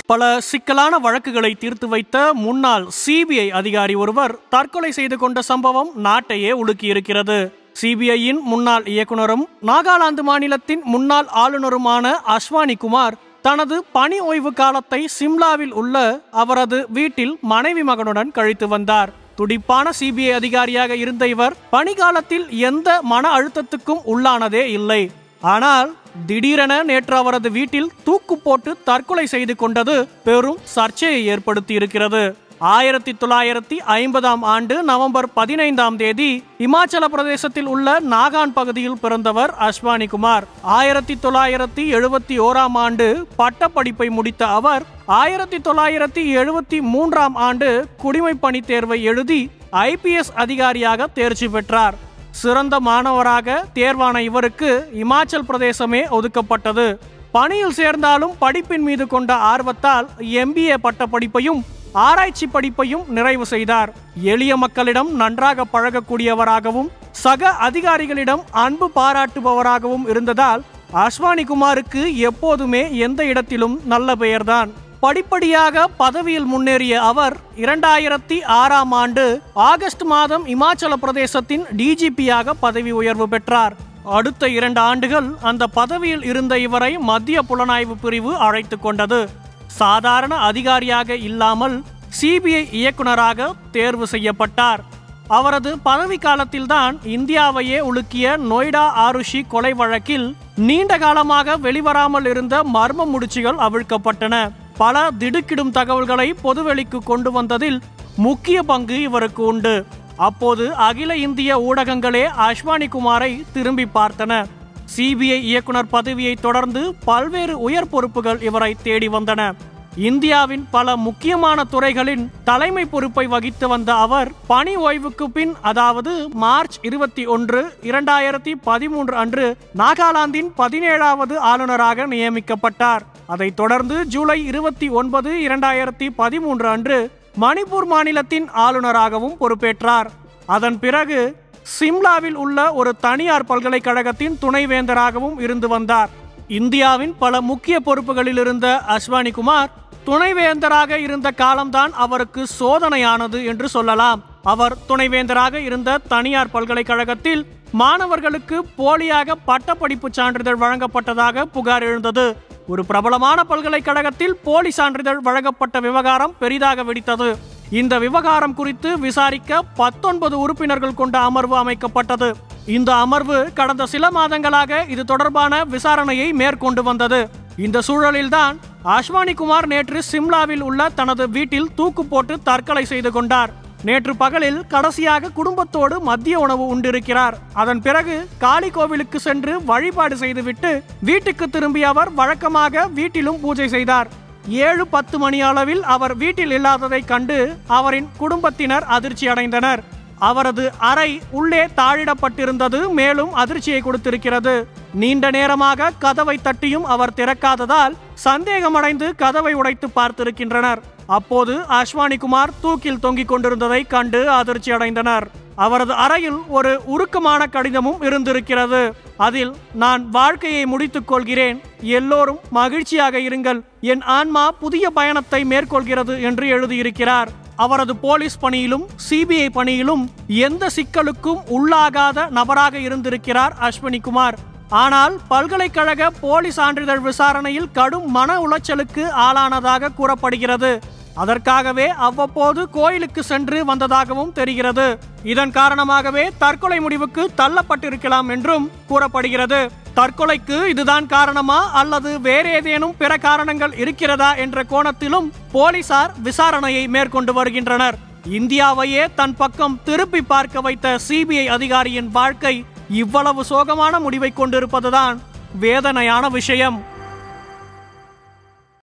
பல சிக்கலான வழக்குகளை தீர்த்து வைத்த முன்னாள் சிபிஐ அதிகாரி ஒருவர் தற்கொலை செய்து கொண்ட சம்பவம் நாட்டையே உலுக்கியிருக்கிறது சிபிஐயின் முன்னாள் இயக்குனரும் நாகாலாந்து மாநிலத்தின் முன்னாள் ஆளுநருமான அஸ்வானி குமார் தனது பணி ஓய்வு காலத்தை சிம்லாவில் உள்ள அவரது வீட்டில் மனைவி மகனுடன் கழித்து வந்தார் துடிப்பான சிபிஐ அதிகாரியாக இருந்த இவர் பணிகாலத்தில் எந்த மன அழுத்தத்துக்கும் உள்ளானதே இல்லை ஆனால் திடீரென நேற்று அவரது வீட்டில் தூக்கு போட்டு தற்கொலை செய்து கொண்டது பெரும் சர்ச்சையை ஏற்படுத்தி இருக்கிறது ஆயிரத்தி தொள்ளாயிரத்தி ஐம்பதாம் ஆண்டு நவம்பர் பதினைந்தாம் தேதி இமாச்சல பிரதேசத்தில் உள்ள நாகான் பகுதியில் பிறந்தவர் அஸ்வானி குமார் ஆயிரத்தி தொள்ளாயிரத்தி எழுபத்தி ஓராம் ஆண்டு பட்டப்படிப்பை முடித்த அவர் ஆயிரத்தி தொள்ளாயிரத்தி எழுபத்தி மூன்றாம் ஆண்டு குடிமைப்பணி தேர்வை எழுதி ஐபிஎஸ் அதிகாரியாக தேர்ச்சி பெற்றார் சிறந்த மாணவராக தேர்வான இவருக்கு இமாச்சல் பிரதேசமே ஒதுக்கப்பட்டது பணியில் சேர்ந்தாலும் படிப்பின் மீது கொண்ட ஆர்வத்தால் எம்பிஏ பட்ட படிப்பையும் ஆராய்ச்சி படிப்பையும் நிறைவு செய்தார் எளிய மக்களிடம் நன்றாக பழகக்கூடியவராகவும் சக அதிகாரிகளிடம் அன்பு பாராட்டுபவராகவும் இருந்ததால் அஸ்வானி குமாருக்கு எப்போதுமே எந்த இடத்திலும் நல்ல பெயர்தான் படிப்படியாக பதவியில் முன்னேறிய அவர் இரண்டாயிரத்தி ஆறாம் ஆண்டு ஆகஸ்ட் மாதம் இமாச்சல பிரதேசத்தின் டிஜிபியாக பதவி உயர்வு பெற்றார் அடுத்த இரண்டு ஆண்டுகள் அந்த பதவியில் இருந்த இவரை மத்திய புலனாய்வு பிரிவு அழைத்து கொண்டது சாதாரண அதிகாரியாக இல்லாமல் சிபிஐ இயக்குனராக தேர்வு செய்யப்பட்டார் அவரது பதவி காலத்தில்தான் இந்தியாவையே உலுக்கிய நொய்டா ஆருஷி கொலை வழக்கில் நீண்ட காலமாக வெளிவராமல் இருந்த மர்ம முடிச்சுகள் அவிழ்க்கப்பட்டன பல திடுக்கிடும் தகவல்களை பொதுவெளிக்கு கொண்டு வந்ததில் முக்கிய பங்கு இவருக்கு உண்டு அப்போது அகில இந்திய ஊடகங்களே அஸ்வானி குமாரை திரும்பி பார்த்தன சிபிஐ இயக்குனர் பதவியை தொடர்ந்து பல்வேறு உயர் பொறுப்புகள் இவரை தேடி வந்தன இந்தியாவின் பல முக்கியமான துறைகளின் தலைமை பொறுப்பை வகித்து வந்த அவர் பணி ஓய்வுக்கு பின் அதாவது மார்ச் இருபத்தி ஒன்று இரண்டாயிரத்தி பதிமூன்று அன்று நாகாலாந்தின் பதினேழாவது ஆளுநராக நியமிக்கப்பட்டார் அதைத் தொடர்ந்து ஜூலை இருபத்தி ஒன்பது இரண்டாயிரத்தி பதிமூன்று அன்று மணிப்பூர் மாநிலத்தின் ஆளுநராகவும் பொறுப்பேற்றார் அதன் பிறகு சிம்லாவில் உள்ள ஒரு தனியார் பல்கலைக்கழகத்தின் துணைவேந்தராகவும் இருந்து வந்தார் இந்தியாவின் பல முக்கிய பொறுப்புகளில் இருந்த அஸ்வானி குமார் துணைவேந்தராக இருந்த காலம்தான் அவருக்கு சோதனையானது என்று சொல்லலாம் அவர் துணைவேந்தராக இருந்த தனியார் பல்கலைக்கழகத்தில் மாணவர்களுக்கு போலியாக பட்டப்படிப்பு சான்றிதழ் வழங்கப்பட்டதாக புகார் எழுந்தது ஒரு பிரபலமான பல்கலைக்கழகத்தில் போலி சான்றிதழ் வழங்கப்பட்ட விவகாரம் பெரிதாக வெடித்தது இந்த விவகாரம் குறித்து விசாரிக்க பத்தொன்பது உறுப்பினர்கள் கொண்ட அமர்வு அமைக்கப்பட்டது இந்த அமர்வு கடந்த சில மாதங்களாக இது தொடர்பான விசாரணையை மேற்கொண்டு வந்தது இந்த சூழலில்தான் அஸ்வானி குமார் நேற்று சிம்லாவில் உள்ள தனது வீட்டில் தூக்கு போட்டு தற்கொலை செய்து கொண்டார் நேற்று பகலில் கடைசியாக குடும்பத்தோடு மதிய உணவு உண்டிருக்கிறார் அதன் பிறகு காளி கோவிலுக்கு சென்று வழிபாடு செய்துவிட்டு வீட்டுக்கு திரும்பிய அவர் வழக்கமாக வீட்டிலும் பூஜை செய்தார் ஏழு பத்து மணி அளவில் அவர் வீட்டில் இல்லாததை கண்டு அவரின் குடும்பத்தினர் அதிர்ச்சி அடைந்தனர் அவரது அறை உள்ளே தாழிடப்பட்டிருந்தது மேலும் அதிர்ச்சியை கொடுத்திருக்கிறது நீண்ட நேரமாக கதவை தட்டியும் அவர் திறக்காததால் சந்தேகமடைந்து கதவை உடைத்து பார்த்திருக்கின்றனர் அப்போது அஸ்வானி குமார் தூக்கில் தொங்கிக் கொண்டிருந்ததை கண்டு அதிர்ச்சி அடைந்தனர் அவரது அறையில் ஒரு உருக்கமான கடிதமும் இருந்திருக்கிறது அதில் நான் வாழ்க்கையை முடித்துக் கொள்கிறேன் எல்லோரும் மகிழ்ச்சியாக இருங்கள் என் ஆன்மா புதிய பயணத்தை மேற்கொள்கிறது என்று எழுதியிருக்கிறார் அவரது போலீஸ் பணியிலும் சிபிஐ பணியிலும் எந்த சிக்கலுக்கும் உள்ளாகாத நபராக இருந்திருக்கிறார் அஸ்வினி குமார் ஆனால் பல்கலைக்கழக போலி சான்றிதழ் விசாரணையில் கடும் மன உளைச்சலுக்கு ஆளானதாக கூறப்படுகிறது அதற்காகவே அவ்வப்போது கோயிலுக்கு சென்று வந்ததாகவும் தெரிகிறது இதன் காரணமாகவே தற்கொலை முடிவுக்கு தள்ளப்பட்டிருக்கலாம் என்றும் கூறப்படுகிறது தற்கொலைக்கு இதுதான் காரணமா அல்லது வேற ஏதேனும் பிற காரணங்கள் இருக்கிறதா என்ற கோணத்திலும் போலீசார் விசாரணையை மேற்கொண்டு வருகின்றனர் இந்தியாவையே தன் பக்கம் திருப்பி பார்க்க வைத்த சிபிஐ அதிகாரியின் வாழ்க்கை இவ்வளவு சோகமான முடிவை கொண்டிருப்பதுதான் வேதனையான விஷயம்